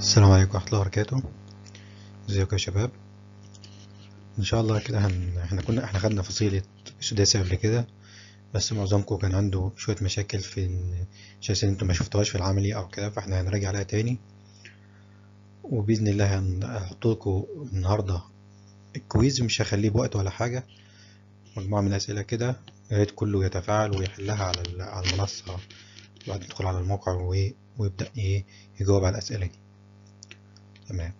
السلام عليكم ورحمة الله وبركاته ازيكم يا شباب ان شاء الله كده هن... احنا كنا احنا خدنا فصيلة سداسي قبل كده بس معظمكم كان عنده شوية مشاكل في ال- عشان انتوا ما شفتوهاش في العملي او كده فاحنا هنراجع عليها تاني وبإذن الله هن- هحط لكم النهاردة الكويز مش هخليه بوقت ولا حاجة مجموعة من الأسئلة كده يا ريت كله يتفاعل ويحلها على ال- على المنصة وبعد يدخل على الموقع و... ويبدأ ايه يجاوب على الأسئلة دي تمام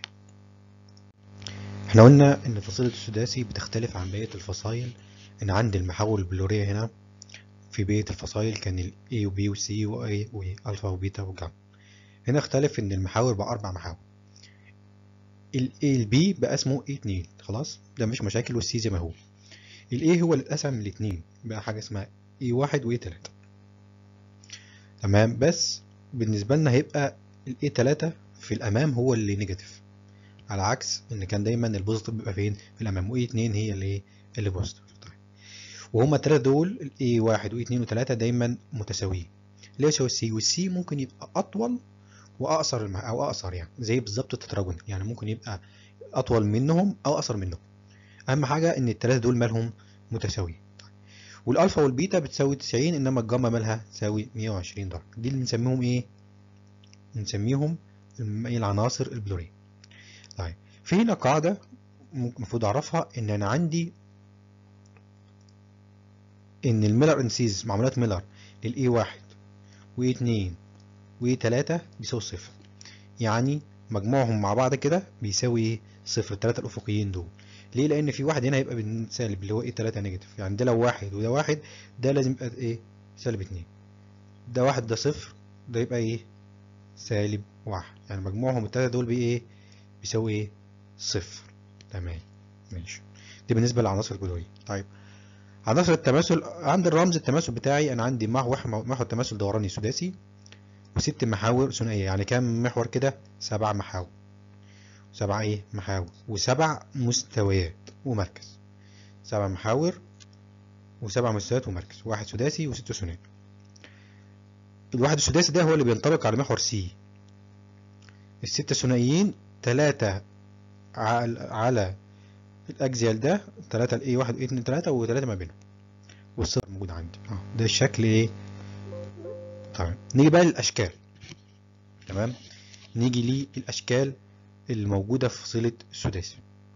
احنا قلنا ان فصيلة السداسي بتختلف عن بقية الفصائل ان عندي المحاور البلورية هنا في بقية الفصائل كان ال A و B و C و A والفا وبيتا وجاما هنا اختلف ان المحاور بقى اربع محاور ال A ال B بقى اسمه A 2 خلاص ده مش مشاكل وال C زي ما هو ال A هو اللي اتقسم من الاتنين بقى حاجة اسمها A 1 و A 3 تمام بس بالنسبة لنا هيبقى ال A 3 في الامام هو اللي نيجاتيف على عكس ان كان دايما البوزيتيف بيبقى فين في الامام واي 2 هي اللي ايه اللي بوزيتيف طيب وهما الثلاثه دول الاي 1 واي 2 و3 دايما متساويين ليش هو السي والسي ممكن يبقى اطول واقصر الم- او اقصر يعني زي بالظبط التتراجون يعني ممكن يبقى اطول منهم او اقصر منهم اهم حاجه ان الثلاثه دول مالهم متساويين طيب. والالفا والبيتا بتساوي 90 انما الجاما مالها تساوي 120 درجه دي اللي بنسميهم ايه بنسميهم الم- العناصر البلوريه طيب في هنا قاعدة ممكن المفروض أعرفها إن أنا عندي إن الميلر انسيز معاملات ميلر للإي واحد وإي اتنين وإي تلاتة بيساوي صفر يعني مجموعهم مع بعض كده بيساوي إيه؟ صفر التلاتة الأفقيين دول ليه؟ لأن في واحد هنا هيبقى بالسالب اللي هو إيه تلاتة نيجاتيف يعني ده لو واحد وده واحد ده لازم يبقى إيه؟ سالب اتنين ده واحد ده صفر ده يبقى إيه؟ سالب واحد يعني مجموعهم التلاتة دول بإيه؟ إيه؟ بيساوي إيه؟ صفر تمام ماشي دي بالنسبة للعناصر الجدولية طيب عناصر التماثل عند الرمز التماثل بتاعي أنا عندي محور محور تماثل دوراني سداسي وست محاور ثنائية يعني كام محور كده سبع محاور سبع ايه محاور وسبع مستويات ومركز سبع محاور وسبع مستويات ومركز واحد سداسي وست ثنائي الواحد السداسي ده هو اللي بينطبق على محور سي الستة ثنائيين تلاتة على على الاكزيال ده تلاتة الاي واحد واي اتنين تلاتة وتلاتة ما بينهم والصفر موجود عندي اه ده الشكل ايه تمام نيجي بقى للاشكال تمام نيجي للاشكال الموجودة في فصيلة السداسي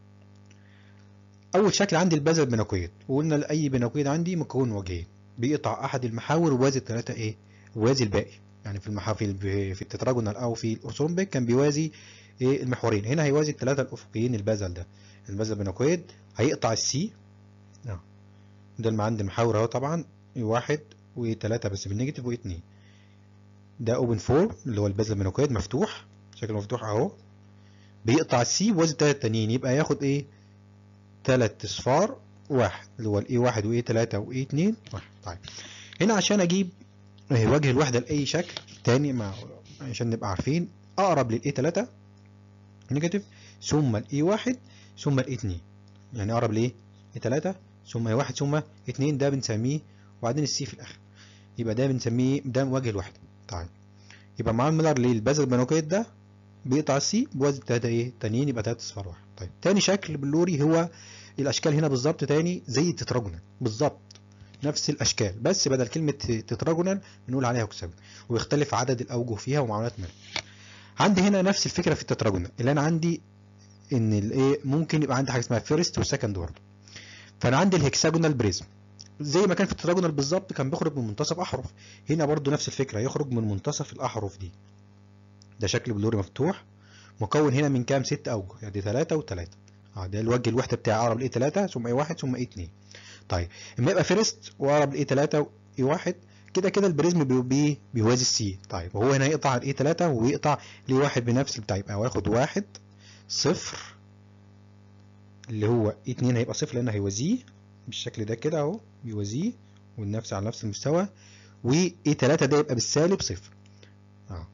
اول شكل عندي البذل البناكويد وقلنا لاي بناكويد عندي مكون وجهين بيقطع احد المحاور ووازي التلاتة ايه وازي الباقي يعني في المحا في, الب- في التتراجونال او في الاورثومبيك كان بيوازي ايه المحورين هنا هيوازي الثلاثه الافقيين البازل ده البازل بناكويد هيقطع السي اه ده اللي عندي محاور اهو طبعا واحد وثلاثة بس بالنيجاتيف واثنين ده اوبن فور اللي هو البازل بناكويد مفتوح شكله مفتوح اهو بيقطع السي بوازي الثلاثة التانيين يبقى ياخد ايه ثلاث اصفار واحد اللي هو الاي واحد واي ثلاثة واي اتنين واحد طيب هنا عشان اجيب آه، وجه الوحدة لأي شكل تاني مع عشان نبقى عارفين أقرب للإي 3 نيجاتيف ثم الإي 1 ثم الإي 2 يعني أقرب لإيه؟ إي 3 ثم إي 1 ثم 2 ده بنسميه وبعدين السي في الآخر يبقى ده بنسميه ده وجه الوحدة طيب يبقى مع الميلر للبازل بنوكيت ده بيقطع السي بوزن 3 إيه؟ تانيين يبقى 3 صفار واحد طيب تاني شكل بلوري هو الأشكال هنا بالظبط تاني زي التتراجونال بالظبط نفس الاشكال بس بدل كلمه تتراجونال بنقول عليها هكسجون ويختلف عدد الاوجه فيها ومعاملات منها عندي هنا نفس الفكره في التتراجونال اللي انا عندي ان الايه ممكن يبقى عندي حاجه اسمها فيرست وسكند برضه فانا عندي الهكساجونال بريزم زي ما كان في التتراجونال بالظبط كان بيخرج من منتصف احرف هنا برضه نفس الفكره يخرج من منتصف الاحرف دي ده شكل بلوري مفتوح مكون هنا من كام ست اوجه يعني ثلاثه وثلاثه اه ده الوجه الوحده بتاعي اقرب لاي 3 ثم اي 1 ثم اي 2 طيب اما يبقى فيرست واقرب لاي 3 واي 1 كده كده البريزم بي بي بيوازي السي طيب وهو هنا يقطع الاي 3 ويقطع ليه واحد بنفس بتاع يبقى هياخد واحد صفر اللي هو اي 2 هيبقى صفر لان هيوازيه بالشكل ده كده اهو بيوازيه والنفس على نفس المستوى واي 3 ده يبقى بالسالب صفر اه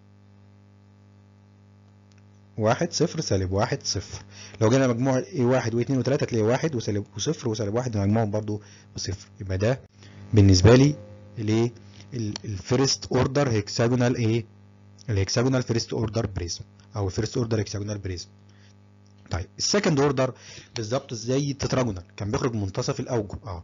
واحد صفر سالب واحد صفر لو جينا مجموع ايه واحد واثنين وثلاثة تلاقي واحد وسالب وصفر وسالب واحد مجموعهم برضو بصفر يبقى ده بالنسبة لي الايه الفيرست اوردر هيكساجونال ايه الهكساجونال فيرست اوردر بريزم او فيرست اوردر هكساجونال بريزم طيب السكند اوردر بالظبط زي التتراجونال كان بيخرج من منتصف الاوجه اه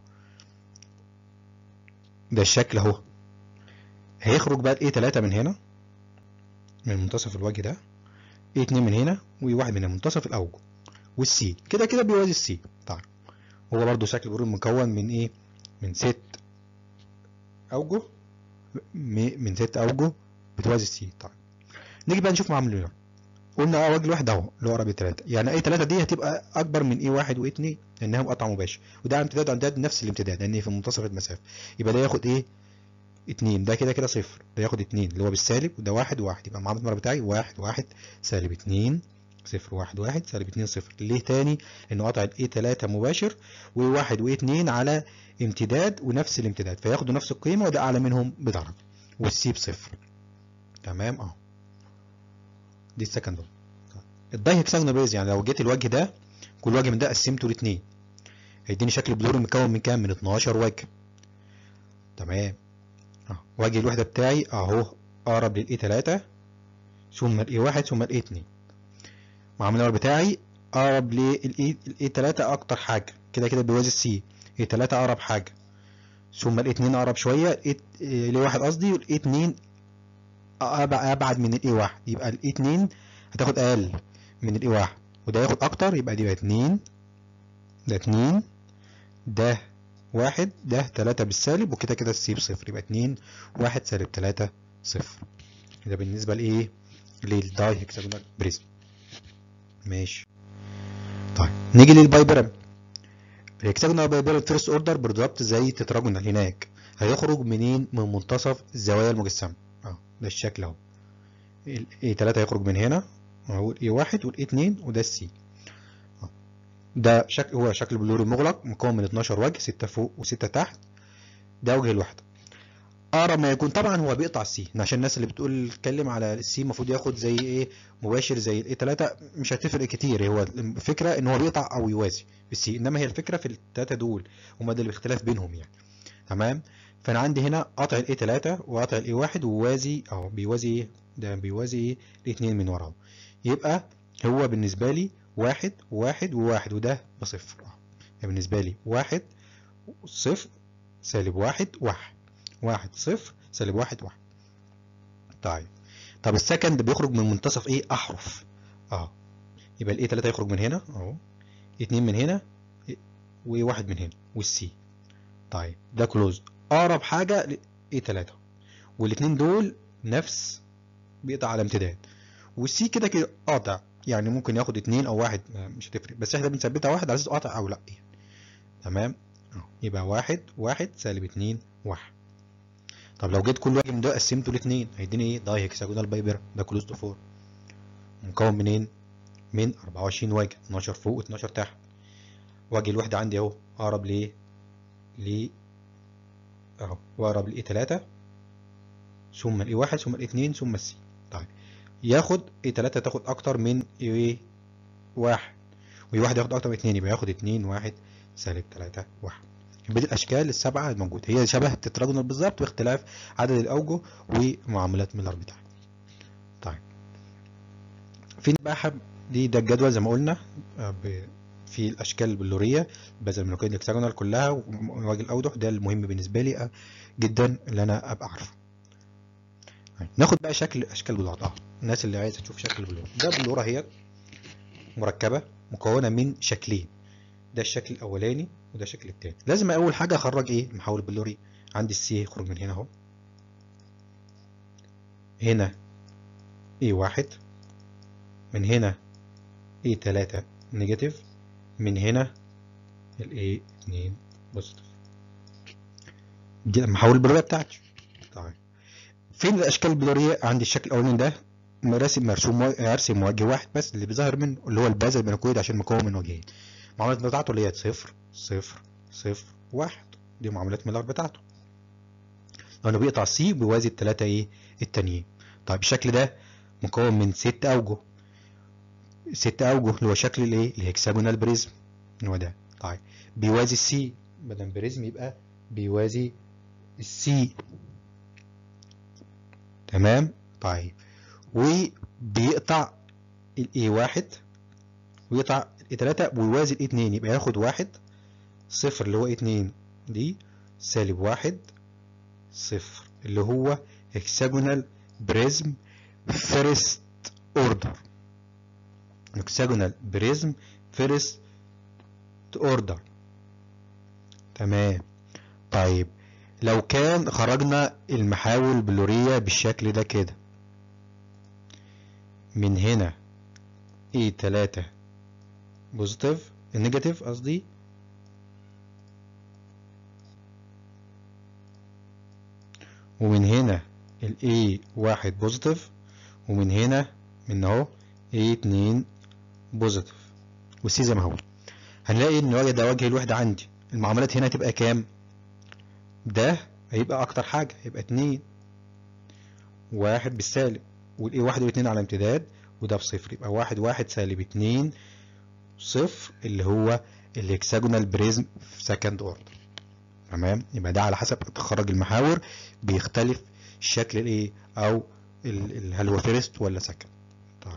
ده الشكل اهو هيخرج بقى ايه 3 من هنا من منتصف الوجه ده ايه 2 من هنا وواحد من منتصف الاوجه والسي كده كده بيوازي السي طيب هو برضو شكل بيقول مكون من ايه من ست اوجه من ست اوجه بتوازي السي طيب نيجي بقى نشوف معامله قلنا اه وجه الواحد اهو اللي هو قرب التلاتة يعني اي تلاتة دي هتبقى اكبر من ايه واحد وايه اتنين لانها مقطع مباشر وده امتداد امتداد نفس الامتداد لان في منتصف المسافة يبقى ده ياخد ايه اتنين ده كده كده صفر ده ياخد اتنين اللي هو بالسالب وده واحد واحد يبقى معامل المرة بتاعي واحد واحد سالب اتنين صفر واحد واحد سالب اتنين صفر ليه تاني انه قطع الايه تلاتة مباشر وواحد وايه اتنين على امتداد ونفس الامتداد فياخدوا نفس القيمة وده اعلى منهم بدرجة والسي بصفر تمام اهو دي السكند الداي هكساجونال بيز يعني لو جيت الوجه ده كل وجه من ده قسمته لاتنين هيديني شكل بلور مكون من كام من 12 وجه تمام اه وجه الوحده بتاعي اهو اقرب للاي 3 ثم الاي 1 ثم الاي 2 معامل النمبر بتاعي اقرب للاي الاي 3 اكتر حاجه كده كده بيوازي السي اي 3 اقرب حاجه ثم الاي 2 اقرب شويه الاي 1 قصدي والاي 2 ابعد من الاي 1 يبقى الاي 2 هتاخد اقل من الاي 1 وده ياخد اكتر يبقى دي بقى 2 ده 2 ده واحد ده 3 بالسالب وكده كده السي بصفر يبقى 2 1 سالب 3 صفر ده بالنسبه لايه للداي هكساجونال بريزم ماشي طيب نيجي للباي بيراميد الهكساجونال باي بيراميد فيرست اوردر بالظبط زي التتراجونال هناك هيخرج منين من منتصف الزوايا المجسمه اه ده الشكل اهو الاي 3 هيخرج من هنا اهو الاي 1 والاي 2 وده السي ده شكل هو شكل بلوري مغلق مكون من 12 وجه 6 فوق و6 تحت ده وجه الوحده اقرب ما يكون طبعا هو بيقطع السي عشان الناس اللي بتقول اتكلم على السي المفروض ياخد زي ايه مباشر زي الاي 3 مش هتفرق كتير هو الفكره ان هو بيقطع او يوازي بالسي انما هي الفكره في الثلاثه دول هما ده الاختلاف بينهم يعني تمام فانا عندي هنا قطع الاي 3 وقطع الاي 1 ووازي اهو بيوازي ايه ده بيوازي ايه الاثنين من وراه يبقى هو بالنسبه لي واحد واحد وواحد وده بصفر يعني بالنسبه لي واحد صفر سالب واحد واحد واحد صفر سالب واحد واحد طيب طب السكند بيخرج من منتصف ايه احرف اه يبقى الاي 3 يخرج من هنا اهو اتنين من هنا وواحد من هنا والسي طيب ده كلوز اقرب حاجه اي 3 والاتنين دول نفس بيقطع على امتداد والسي كده كده قاطع يعني ممكن ياخد اتنين او واحد مش هتفرق بس احنا بنثبتها واحد على اساس قاطع او لا يعني. تمام يبقى واحد واحد سالب اتنين واحد طب لو جيت كل واحد من دول قسمته لاتنين هيديني ايه داي هيكساجونال بايبر ده كلوز تو فور مكون منين من 24 وجه 12 فوق و12 تحت وجه الوحده عندي اهو اقرب لايه ل اهو واقرب لايه 3 ثم الاي 1 ثم الاي 2 ثم السي طيب ياخد اي 3 تاخد اكتر من ايه 1 واي 1 ياخد اكتر من 2 يبقى ياخد 2 1 سالب 3 1 يبقى دي الاشكال السبعه الموجوده هي شبه التتراجونال بالظبط باختلاف عدد الاوجه ومعاملات ميلر بتاعها طيب في بقى حب دي ده الجدول زي ما قلنا في الاشكال البلوريه بازل الميلوكيد الاكسجونال كلها ووجه الاوضح ده المهم بالنسبه لي جدا اللي انا ابقى عارفه ناخد بقى شكل اشكال بلور اه الناس اللي عايزه تشوف شكل بلور ده بلوره هي مركبه مكونه من شكلين ده الشكل الاولاني وده الشكل التاني لازم اول حاجه اخرج ايه المحول البلوري عندي السي يخرج من هنا اهو هنا اي واحد من هنا اي تلاتة نيجاتيف من هنا الاي اتنين بوزيتيف دي المحول البلورية بتاعتي طيب فين الاشكال البلورية عندي الشكل الاولاني ده راسم مرسوم ارسم وجه واحد بس اللي بيظهر منه اللي هو البازل بينكويد عشان مكون من وجهين المعاملات بتاعته اللي هي صفر صفر صفر واحد دي معاملات ميلر بتاعته لو بيقطع سي بيوازي التلاتة ايه التانيين طيب الشكل ده مكون من ست اوجه ست اوجه اللي هو شكل الايه الهكساجونال بريزم هو ده طيب بيوازي السي بدل بريزم يبقى بيوازي السي تمام طيب وبيقطع الاي واحد ويقطع الاي تلاتة ويوازي الاي اتنين يبقى ياخد واحد صفر اللي هو اي اتنين دي سالب واحد صفر اللي هو hexagonal prism first order hexagonal prism first order تمام طيب لو كان خرجنا المحاور البلورية بالشكل ده كده من هنا اي تلاتة بوزيتيف النيجاتيف قصدي ومن هنا ال A واحد بوزيتيف ومن هنا من اهو A اتنين بوزيتيف والسي زي ما هو هنلاقي ان وجه ده وجه الوحدة عندي المعاملات هنا هتبقى كام ده هيبقى اكتر حاجة هيبقى اتنين واحد بالسالب والاي واحد واتنين على امتداد وده بصفر يبقى واحد واحد سالب اتنين صفر اللي هو الهكساجونال بريزم في سكند اوردر تمام يبقى ده على حسب تخرج المحاور بيختلف الشكل الايه او ال- ال- هل هو فيرست ولا سكند طيب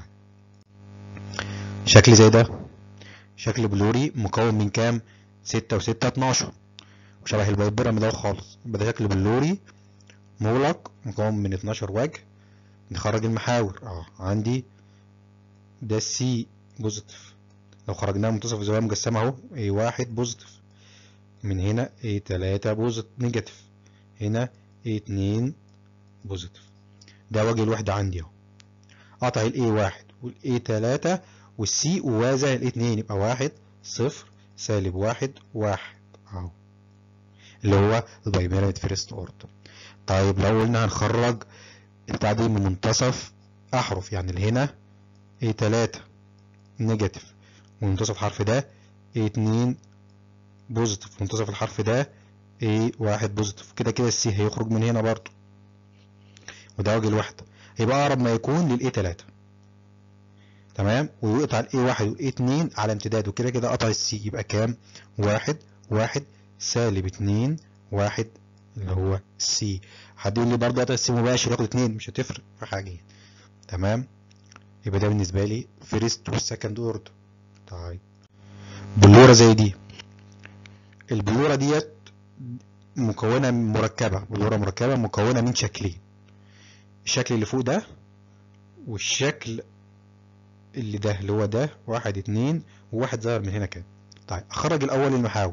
شكل زي ده شكل بلوري مكون من كام ستة وستة اتناشر وشبه البيبرم ده خالص يبقى ده شكل بلوري مغلق مكون من 12 وجه نخرج المحاور اه عندي ده السي بوزيتيف لو خرجناه منتصف الزاوية مجسمة اهو اي واحد بوزيتيف من هنا اي تلاتة بوزيتيف نيجاتيف هنا اي اتنين بوزيتيف ده وجه الوحدة عندي اهو قطع الاي واحد والاي تلاتة والسي ووازع الاي اتنين يبقى واحد صفر سالب واحد واحد اهو اللي هو البايبيراميد فيرست اوردر طيب لو قلنا هنخرج البتاع دي من منتصف احرف يعني اللي هنا اي تلاتة نيجاتيف ومنتصف الحرف ده اي اتنين بوزيتيف منتصف الحرف ده اي واحد بوزيتيف كده كده السي هيخرج من هنا برضو وده وجه الوحدة يبقى اقرب ما يكون للاي تلاتة تمام ويقطع الاي واحد والاي اتنين على امتداد وكده كده قطع السي يبقى كام واحد واحد سالب اتنين واحد اللي هو سي حد يقول لي برضه قطع السي مباشر ياخد اتنين مش هتفرق في حاجة تمام يبقى ده بالنسبة لي فيرست والسكند اوردر طيب بلورة زي دي البلورة ديت مكونة مركبة بلورة مركبة مكونة من شكلين الشكل اللي فوق ده والشكل اللي ده اللي هو ده واحد اتنين وواحد ظاهر من هنا كده طيب اخرج الاول المحاور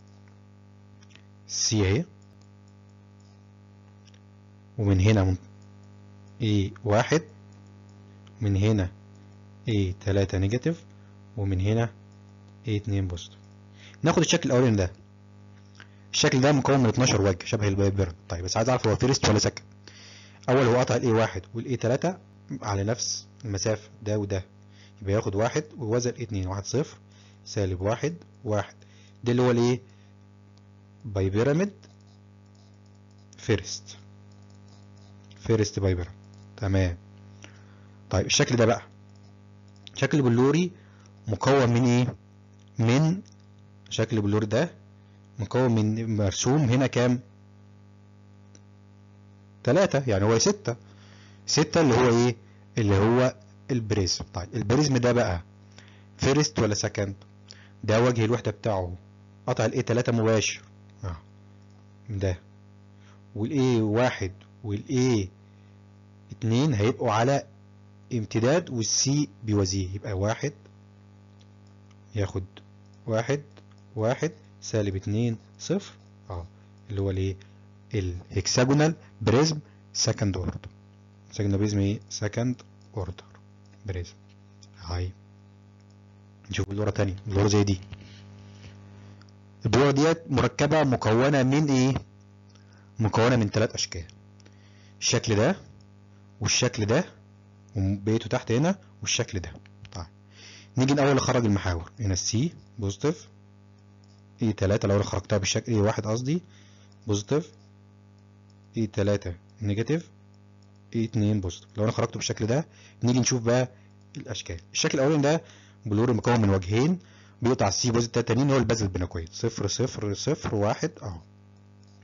سي اهي ومن هنا من ايه واحد من هنا ايه تلاتة نيجاتيف ومن هنا ايه اتنين بوزيتيف ناخد الشكل الاولاني ده الشكل ده مكون من 12 وجه شبه البيرن طيب بس عايز اعرف هو فيرست ولا سكند اول هو قطع الاي واحد والاي تلاتة على نفس المسافة ده وده يبقى ياخد واحد ووزن اتنين واحد صفر سالب واحد واحد ده اللي هو الايه باي بيراميد فيرست فيرست باي بيراميد تمام طيب الشكل ده بقى شكل بلوري مكون من ايه من شكل بلوري ده مكون من مرسوم هنا كام تلاتة يعني هو ستة ستة اللي هو ايه اللي هو البريزم طيب البريزم ده بقى فيرست ولا سكند ده وجه الوحدة بتاعه قطع الاي تلاتة مباشر اه ده والاي واحد والاي اتنين هيبقوا على امتداد والسي بيوازيه يبقى واحد ياخد واحد واحد سالب اتنين صفر اه اللي هو الايه الهكساجونال بريزم سكند اوردر سكند بريزم ايه سكند اوردر بريزم هاي نشوف بلورة تانية بلورة زي دي البلورة ديت مركبة مكونة من ايه مكونة من ثلاث اشكال الشكل ده والشكل ده وبقيته تحت هنا والشكل ده طيب نيجي الاول نخرج المحاور هنا السي بوزيتيف اي 3 لو انا خرجتها بالشكل اي واحد قصدي بوزيتيف اي 3 نيجاتيف اي 2 بوزيتيف لو انا خرجته بالشكل ده نيجي نشوف بقى الاشكال الشكل الاولاني ده بلور مكون من وجهين بيقطع السي بوزيتيف التانيين هو البازل بيناكويد صفر صفر صفر واحد اهو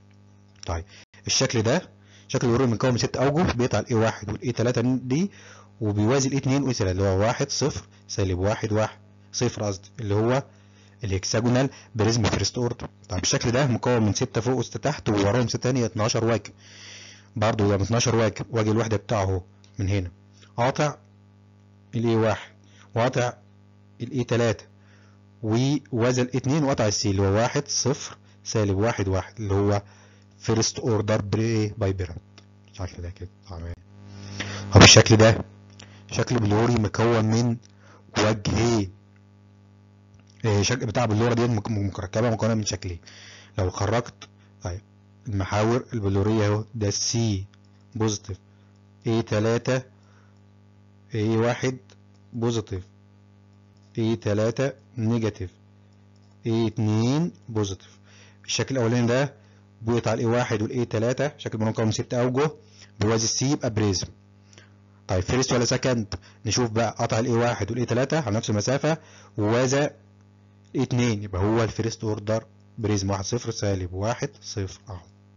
طيب الشكل ده شكل الورود مكون من ست اوجه بيقطع الاي واحد والاي 3 دي وبيوازي الاي 2 واي 3 اللي هو 1 0 سالب 1 1 صفر قصدي اللي هو الهكساجونال بريزم فيرست اوردر طب الشكل ده مكون من 6 فوق و6 تحت ووراهم 6 تانية 12 واجب برضه ده 12 واجب واجي الوحده بتاعه اهو من هنا قاطع الاي 1 وقاطع الاي 3 ووزن 2 وقطع السي اللي هو 1 0 سالب 1 1 اللي هو فيرست اوردر باي بيرنت الشكل ده كده تمام طب الشكل ده شكل بلوري مكون من وجهين شكل بتاع بلورة دي مركبة مكونة من شكلين لو خرجت طيب المحاور البلورية اهو ده سي بوزيتيف اي 3 اي 1 بوزيتيف اي 3 نيجاتيف اي 2 بوزيتيف الشكل الاولاني ده بيقطع الاي 1 والاي 3 شكل مكون من ست اوجه بيوازي السي يبقى بريزم طيب فيرست ولا سكند نشوف بقى قطع الاي 1 والاي 3 على نفس المسافه ووازى الاي 2 يبقى هو الفيرست اوردر بريزم 1 0 سالب 1 0 اهو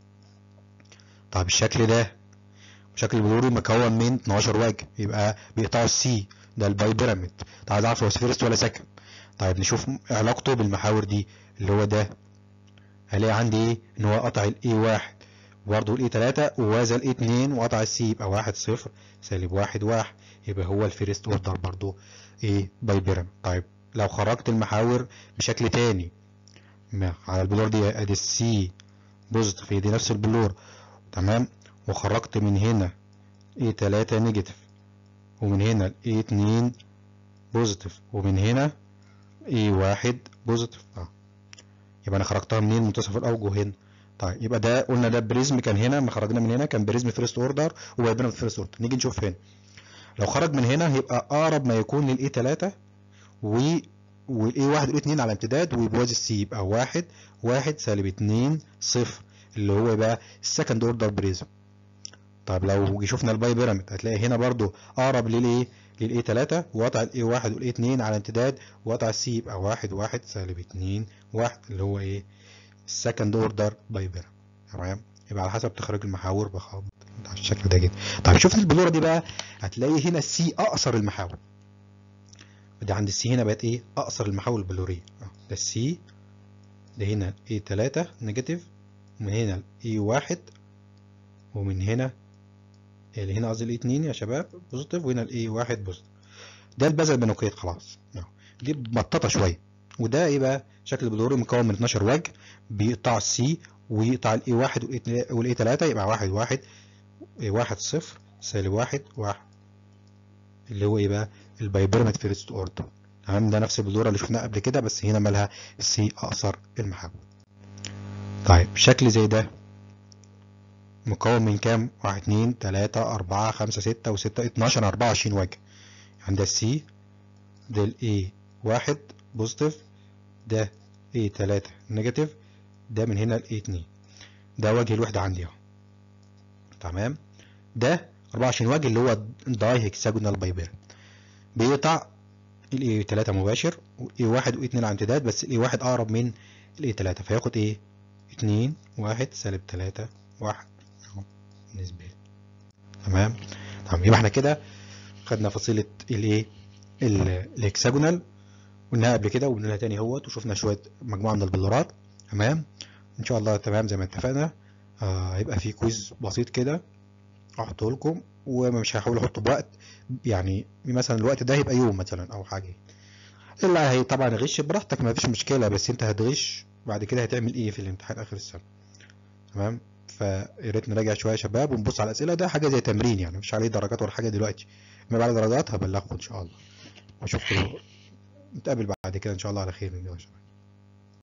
طيب الشكل ده شكل البلوري مكون من 12 واجب يبقى بيقطعوا السي ده الباي بيراميد طيب عايز اعرف هو فيرست ولا سكند طيب نشوف علاقته بالمحاور دي اللي هو ده هلاقي عندي ايه ان هو قطع الاي 1 وبرضه الاي 3 ووازى الاي 2 وقطع السي يبقى 1 0 سالب 1 1 يبقى هو الفيرست اوردر برضه ايه باي بيراميد طيب لو خرجت المحاور بشكل تاني على البلور دي ادي السي بوزيتيف هي دي نفس البلور تمام وخرجت من هنا اي 3 نيجاتيف ومن هنا اي 2 بوزيتيف ومن هنا اي 1 بوزيتيف اه يبقى انا خرجتها منين منتصف الاوجه هنا طيب يبقى ده قلنا ده بريزم كان هنا ما خرجنا من هنا كان بريزم فيرست اوردر وبقينا في فيرست اوردر نيجي نشوف هنا لو خرج من هنا هيبقى اقرب ما يكون للاي 3 و والاي 1 والاي 2 على امتداد وبيوازي السي يبقى 1 1 سالب 2 0 اللي هو يبقى السكند اوردر بريزم طب لو شفنا الباي بيراميد هتلاقي هنا برضو اقرب للايه للاي 3 وقطع الاي 1 والاي 2 على امتداد وقطع السي يبقى 1 1 سالب 2 1 اللي هو ايه السكند اوردر باي بيراميد تمام يبقى على حسب تخرج المحاور بخبط على الشكل ده كده طيب شفنا البلوره دي بقى هتلاقي هنا السي اقصر المحاور ده عند السي هنا بقت ايه اقصر المحاور البلوريه ده السي ده هنا اي 3 نيجاتيف ومن هنا اي 1 ومن هنا اللي هنا قصدي الاي 2 يا شباب بوزيتيف وهنا الاي 1 بوزيتيف ده البذل البنوكيت خلاص دي مططه شويه وده ايه بقى شكل البلوري مكون من 12 وجه بيقطع السي ويقطع الاي 1 والاي 3 يبقى 1 1 1 0 سالب 1 1 اللي هو ايه بقى البايبرمت فيرست اوردر تمام ده نفس البلوره اللي شفناها قبل كده بس هنا مالها السي اقصر المحاور طيب شكل زي ده مكون من كام؟ واحد اتنين تلاتة أربعة خمسة ستة وستة اتناشر أربعة وعشرين وجه عند السي ده الاي واحد بوزيتيف ده اي تلاتة نيجاتيف ده من هنا الاي اتنين ده وجه الوحدة عندي اهو تمام ده أربعة وعشرين وجه اللي هو داي هيكساجونال بايبر بيقطع الاي تلاتة مباشر واي واحد واي اتنين على امتداد بس الاي واحد أقرب من الاي تلاتة فياخد ايه اتنين واحد سالب تلاتة واحد اهو بالنسبة لي تمام تمام يبقى احنا كده خدنا فصيلة الايه الهكساجونال قلناها قبل كده وقلناها تاني اهوت وشفنا شوية مجموعة من البلورات تمام ان شاء الله تمام زي ما اتفقنا آه هيبقى في كويز بسيط كده احطه لكم ومش هحاول احطه بوقت يعني مثلا الوقت ده هيبقى يوم مثلا او حاجه الا هي طبعا غش براحتك ما فيش مشكله بس انت هتغش بعد كده هتعمل ايه في الامتحان اخر السنه تمام فيا ريت نراجع شويه يا شباب ونبص على الاسئله ده حاجه زي تمرين يعني مفيش عليه درجات ولا حاجه دلوقتي ما بعد درجات هبلغكم ان شاء الله واشوفكم نتقابل بعد كده ان شاء الله على خير يا شباب